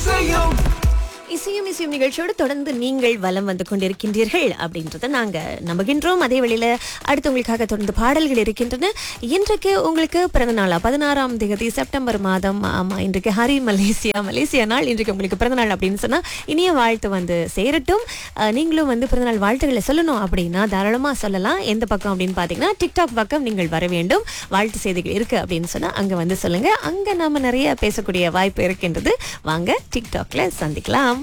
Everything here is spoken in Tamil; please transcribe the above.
இசையும் இசையும் இசையும் நிகழ்ச்சியோடு தொடர்ந்து நீங்கள் வலம் வந்து கொண்டிருக்கின்றீர்கள் அப்படின்றத நாங்க நம்புகின்றோம் அதே வழியில அடுத்து உங்களுக்காக தொடர்ந்து பாடல்கள் இருக்கின்றன இன்றைக்கு உங்களுக்கு பிறந்த நாளா பதினாறாம் தேதி செப்டம்பர் மாதம் ஆமா இன்றைக்கு ஹரி மலேசியா மலேசியா நாள் இன்றைக்கு உங்களுக்கு பிறந்த நாள் அப்படின்னு சொன்னா இனிய வாழ்த்து வந்து சேரட்டும் அஹ், நீங்களும் வந்து பிறந்தநாள் வாழ்த்துக்களை சொல்லணும் அப்படின்னா தாராளமா சொல்லலாம் எந்த பக்கம் அப்படின்னு பாத்தீங்கன்னா டிக்டாக் பக்கம் நீங்கள் வர வேண்டும் வாழ்த்து செய்திகள் இருக்கு அப்படின்னு சொன்னா அங்க வந்து சொல்லுங்க அங்க நாம நிறைய பேசக்கூடிய வாய்ப்பு இருக்கின்றது வாங்க டிக்டாக்ல சந்திக்கலாம்